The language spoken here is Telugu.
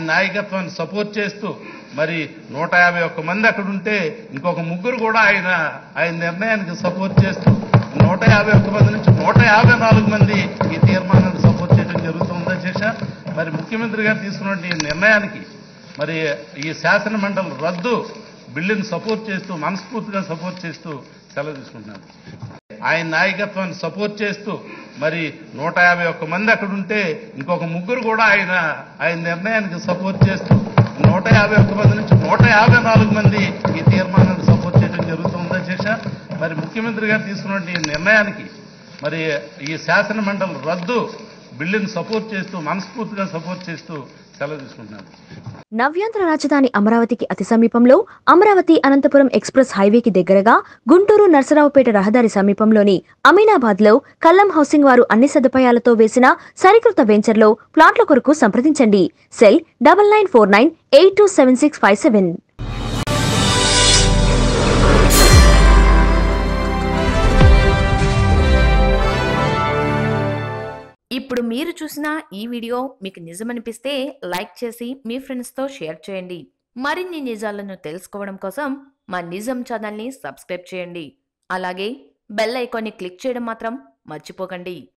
ఆయన నాయకత్వాన్ని సపోర్ట్ చేస్తూ మరి నూట యాభై ఒక్క మంది అక్కడ ఉంటే ఇంకొక ముగ్గురు కూడా ఆయన ఆయన నిర్ణయానికి సపోర్ట్ చేస్తూ నూట యాభై ఒక్క మంది నుంచి నూట యాభై నాలుగు మంది ఈ తీర్మానాన్ని సపోర్ట్ చేయడం జరుగుతుంది అధ్యక్ష మరి ముఖ్యమంత్రి గారు తీసుకున్న ఈ నిర్ణయానికి మరి ఈ శాసన మండలి రద్దు బిల్లుని సపోర్ట్ చేస్తూ మనస్ఫూర్తిగా సపోర్ట్ చేస్తూ సెలవు తీసుకుంటున్నాను ఆయన నాయకత్వాన్ని సపోర్ట్ చేస్తూ మరి నూట యాభై ఒక్క మంది అక్కడ ఉంటే ఇంకొక ముగ్గురు కూడా ఆయన ఆయన నిర్ణయానికి సపోర్ట్ చేస్తూ నూట యాభై ఒక్క మంది నుంచి నూట యాభై నాలుగు మంది ఈ తీర్మానాన్ని సపోర్ట్ చేయడం జరుగుతుంది అధ్యక్ష మరి ముఖ్యమంత్రి గారు తీసుకున్న ఈ నిర్ణయానికి మరి ఈ శాసన మండలి రద్దు బిల్లుని సపోర్ట్ చేస్తూ మనస్ఫూర్తిగా సపోర్ట్ చేస్తూ సెలవు తీసుకుంటున్నాను నవ్యాంధ్ర రాజధాని అమరావతికి అతి సమీపంలో అమరావతి అనంతపురం ఎక్స్ప్రెస్ హైవేకి దగ్గరగా గుంటూరు నర్సరావుపేట రహదారి సమీపంలోని అమీనాబాద్ లో కల్లం హౌసింగ్ వారు అన్ని సదుపాయాలతో వేసిన సరికృత వెంచర్లో ప్లాట్ల కొరకు సంప్రదించండి cell double nine four nine eight two seven six five seven ఇప్పుడు మీరు చూసిన ఈ వీడియో మీకు నిజమనిపిస్తే లైక్ చేసి మీ ఫ్రెండ్స్తో షేర్ చేయండి మరిన్ని నిజాలను తెలుసుకోవడం కోసం మా నిజం ఛానల్ని సబ్స్క్రైబ్ చేయండి అలాగే బెల్ ఐకాన్ని క్లిక్ చేయడం మాత్రం మర్చిపోకండి